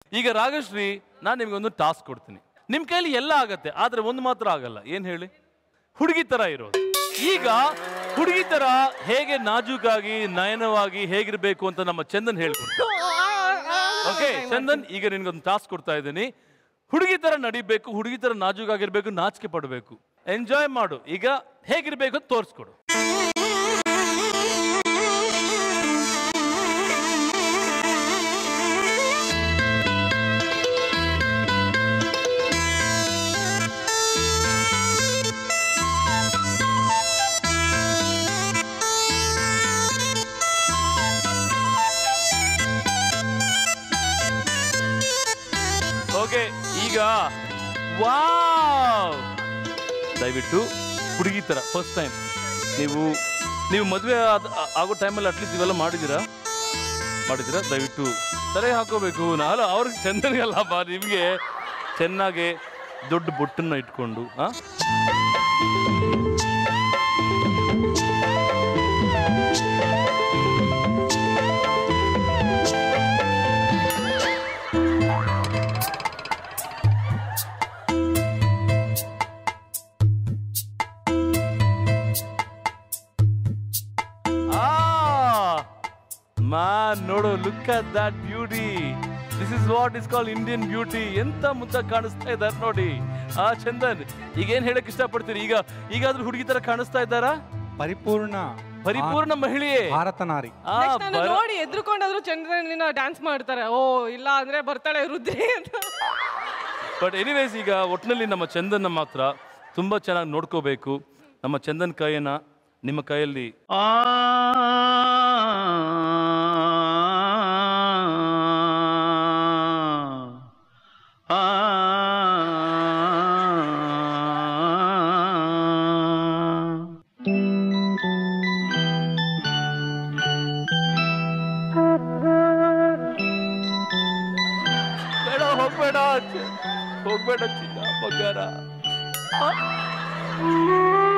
ಈಗ ರಾಗಶ್ರೀ ನಾನು ನಿಮ್ಗೊಂದು ಟಾಸ್ಕ್ ಕೊಡ್ತೀನಿ ನಿಮ್ ಕೈಲಿ ಎಲ್ಲ ಆಗತ್ತೆ ಆದ್ರೆ ಒಂದು ಮಾತ್ರ ಆಗಲ್ಲ ಏನ್ ಹೇಳಿ ಹುಡುಗಿ ತರ ಇರೋದು ಈಗ ಹುಡುಗಿ ತರ ಹೇಗೆ ನಾಜೂಕಾಗಿ ನಯನವಾಗಿ ಹೇಗಿರ್ಬೇಕು ಅಂತ ನಮ್ಮ ಚಂದನ್ ಹೇಳ್ಕೊಡ್ತಾರೆ ಓಕೆ ಚಂದನ್ ಈಗ ನಿನ್ಗೊಂದು ಟಾಸ್ಕ್ ಕೊಡ್ತಾ ಇದ್ದೀನಿ ಹುಡುಗಿ ತರ ನಡಿಬೇಕು ಹುಡುಗಿ ತರ ನಾಜೂಕಾಗಿರ್ಬೇಕು ನಾಚಿಕೆ ಪಡಬೇಕು ಎಂಜಾಯ್ ಮಾಡು ಈಗ ಹೇಗಿರ್ಬೇಕು ಅಂತ ತೋರಿಸ್ಕೊಡು ಓಕೆ ಈಗ ವಾವ್ ದಯವಿಟ್ಟು ಹುಡುಗಿ ಥರ ಫಸ್ಟ್ ಟೈಮ್ ನೀವು ನೀವು ಮದುವೆ ಆದ ಆ- ಆಗೋ ಟೈಮಲ್ಲಿ ಅಟ್ಲೀಸ್ಟ್ ಇವೆಲ್ಲ ಮಾಡಿದ್ದೀರಾ ಮಾಡಿದ್ದೀರಾ ದಯವಿಟ್ಟು ತಲೆ ಹಾಕೋಬೇಕು ನಾನು ಅವ್ರಿಗೆ ಚಂದನಿಗಲ್ಲ ಬಾ ನಿಮಗೆ ಚೆನ್ನಾಗಿ ದೊಡ್ಡ ಬೊಟ್ಟನ್ನು ಇಟ್ಕೊಂಡು ಆ ಮ್ಯಾನ್ ನೋಡು look at that beauty this is what is call Indian beauty ಎಂತ ಮುದ್ದ ಕಾಣಿಸ್ತಾ ಇದ್ದಾರೆ ನೋಡಿ ಆ ಚಂದನ್ ಈಗ ಏನ್ ಹೇಳಕ್ ಇಷ್ಟಪಡ್ತೀರಿ ಈಗ ಈಗಾದ್ರೂ ಹುಡುಗಿ ತರ ಕಾಣಿಸ್ತಾ ಇದ್ದಾರಾ ಪರಿಪೂರ್ಣ ಪರಿಪೂರ್ಣ ಮಹಿಳೆಯೇ ಭಾರತ ನಾರಿ ಆ, Next ನನ್ನ ಬರ- ನೋಡಿ ಎದ್ರುಕೊಂಡಾದ್ರು ಚಂದ್ರನಿನ ಡ್ಯಾನ್ಸ್ ಮಾಡ್ತಾರೆ ಓ ಇಲ್ಲ ಅಂದ್ರೆ ಬರ್ತಾಳೆ ರುದ್ರಿ ಅಂತ ಬಟ್ ಎನಿವೇಸ್ ಈಗ ಒಟ್ಟಿನಲ್ಲಿ ನಮ್ಮ ಚಂದನ್ನ ಮಾತ್ರ ತುಂಬಾ ಚೆನ್ನಾಗಿ ನೋಡ್ಕೋಬೇಕು ನಮ್ಮ ಚಂದನ್ ಕೈಯನ್ನ ನಿಮ್ಮ ಕೈಯಲ್ಲಿ ಬೇಡ ಹೋಗ್ಬೇಡ ಚ- ಹೋಗ್ಬೇಡ ಚಿನ್ನ ಬಂಗಾರ ಆ?